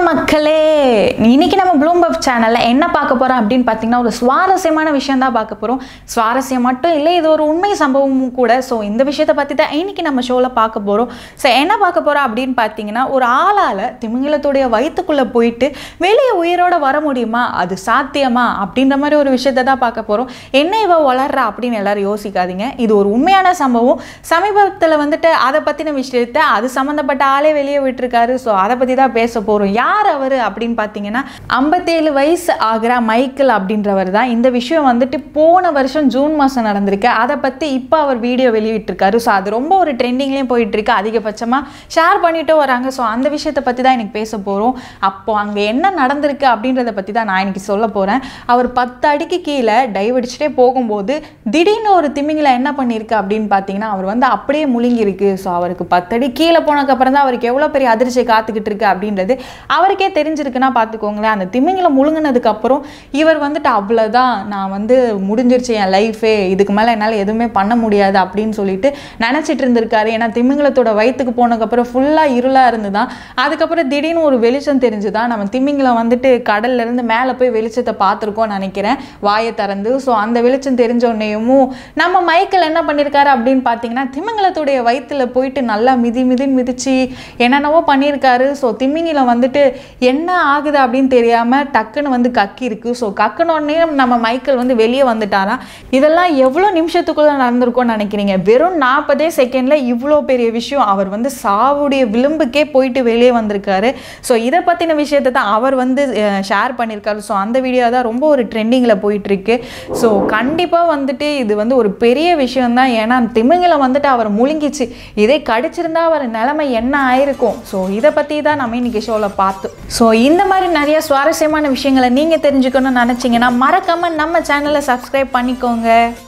மக்களே இன்னைக்கு நம்ம ப்ளூம்பப் சேனலில் என்ன பார்க்க போகிறோம் அப்படின்னு பார்த்தீங்கன்னா ஒரு சுவாரஸ்யமான விஷயம் தான் பார்க்க போகிறோம் சுவாரஸ்யம் மட்டும் இல்லை இது ஒரு உண்மை சம்பவமும் கூட ஸோ இந்த விஷயத்தை பற்றி தான் இன்னைக்கு நம்ம ஷோவில் பார்க்க போகிறோம் ஸோ என்ன பார்க்க போகிறோம் அப்படின்னு பார்த்தீங்கன்னா ஒரு ஆளால் திமிங்கலத்துடைய வயிற்றுக்குள்ளே போயிட்டு வெளியே உயிரோட வர முடியுமா அது சாத்தியமா அப்படின்ற மாதிரி ஒரு விஷயத்தை தான் பார்க்க போகிறோம் என்ன இவ வளர்றா அப்படின்னு எல்லாரும் யோசிக்காதீங்க இது ஒரு உண்மையான சம்பவம் சமீபத்தில் வந்துட்டு அதை பற்றின விஷயத்தை அது சம்மந்தப்பட்ட ஆளே வெளியே விட்டுருக்காரு ஸோ அதை பற்றி தான் பேச போகிறோம் யார் அவர் அப்படின்னு பார்த்தீங்கன்னா ஐம்பத்தேழு வயசு ஆகிற மைக்கேல் அப்படின்றவர் தான் இந்த விஷயம் வந்துட்டு போன வருஷம் ஜூன் மாதம் நடந்திருக்கு அதை பற்றி இப்போ அவர் வீடியோ வெளியிட்டிருக்காரு ஸோ அது ரொம்ப ஒரு ட்ரெண்டிங்லேயும் போயிட்டுருக்கு அதிகபட்சமாக ஷேர் பண்ணிட்டு வராங்க ஸோ அந்த விஷயத்தை பற்றி தான் எனக்கு பேச போகிறோம் அப்போ அங்கே என்ன நடந்திருக்கு அப்படின்றத பற்றி தான் நான் இன்னைக்கு சொல்ல போகிறேன் அவர் பத்து அடிக்கு கீழே டைவ் அடிச்சுட்டே போகும்போது திடீர்னு ஒரு திமிங்கில என்ன பண்ணியிருக்கு அப்படின்னு பார்த்தீங்கன்னா அவர் வந்து அப்படியே முழுங்கிருக்கு ஸோ அவருக்கு பத்தடி கீழே போனதுக்கப்புறம் தான் அவருக்கு எவ்வளோ பெரிய அதிர்ச்சி காத்துக்கிட்டு இருக்கு அப்படின்றது அவருக்கே தெரிஞ்சிருக்குன்னா பார்த்துக்கோங்களேன் அந்த திமிங்கில முழுங்கினதுக்கு அப்புறம் இவர் வந்துட்டு அவ்வளோதான் நான் வந்து முடிஞ்சிருச்சு என் லைஃபே இதுக்கு மேலே என்னால் எதுவுமே பண்ண முடியாது அப்படின்னு சொல்லிட்டு நினச்சிட்டு இருந்திருக்காரு ஏன்னா திமிங்கலத்தோட வயிற்றுக்கு போனதுக்கப்புறம் ஃபுல்லாக இருளாக இருந்து தான் அதுக்கப்புறம் திடீர்னு ஒரு வெளிச்சம் தெரிஞ்சுதான் நம்ம திமிங்கலம் வந்துட்டு கடல்ல இருந்து மேலே போய் வெளிச்சத்தை பார்த்துருக்கோம்னு நினைக்கிறேன் வாயை திறந்து ஸோ அந்த வெளிச்சம் தெரிஞ்ச உடனேயும் நம்ம மைக்கேல் என்ன பண்ணியிருக்காரு அப்படின்னு பார்த்தீங்கன்னா திமிங்கலத்துடைய வயிற்றுல போயிட்டு நல்லா மிதி மிதி மிதிச்சு என்னென்னவோ பண்ணியிருக்காரு ஸோ திமிங்கிலம் வந்துட்டு என்ன ஆகுது அப்படின்னு தெரியாமல் டக்குன்னு வந்து கக்கி இருக்கு ஸோ கக்குன உடனே நம்ம மைக்கேல் வந்து வெளியே வந்துட்டாராம் இதெல்லாம் எவ்வளோ நிமிஷத்துக்குள்ளே நடந்திருக்கும்னு நினைக்கிறீங்க வெறும் நாற்பதே செகண்டில் இவ்வளோ பெரிய விஷயம் அவர் வந்து சாவுடைய விளிம்புக்கே போயிட்டு வெளியே வந்திருக்காரு ஸோ இதை பற்றின விஷயத்தை தான் அவர் வந்து ஷேர் பண்ணியிருக்காரு ஸோ அந்த வீடியோ தான் ரொம்ப ஒரு ட்ரெண்டிங்கில் போயிட்டுருக்கு ஸோ கண்டிப்பாக வந்துட்டு இது வந்து ஒரு பெரிய விஷயம் தான் ஏன்னா திமிங்கிலம் வந்துட்டு அவர் முழுங்கிச்சு இதை கடிச்சிருந்தா அவர் நிலைமை என்ன ஆயிருக்கும் ஸோ இதை பற்றி தான் நம்ம இன்னைக்கு ஷோவில் பார்த்தோம் ஸோ இந்த மாதிரி நிறைய சுவாரஸ்யமான விஷயங்களை நீங்கள் தெரிஞ்சுக்கணும்னு நினச்சிங்கன்னா மறக்காமல் நம்ம சேனலை சப்ஸ்கிரைப் பண்ணிக்கோங்க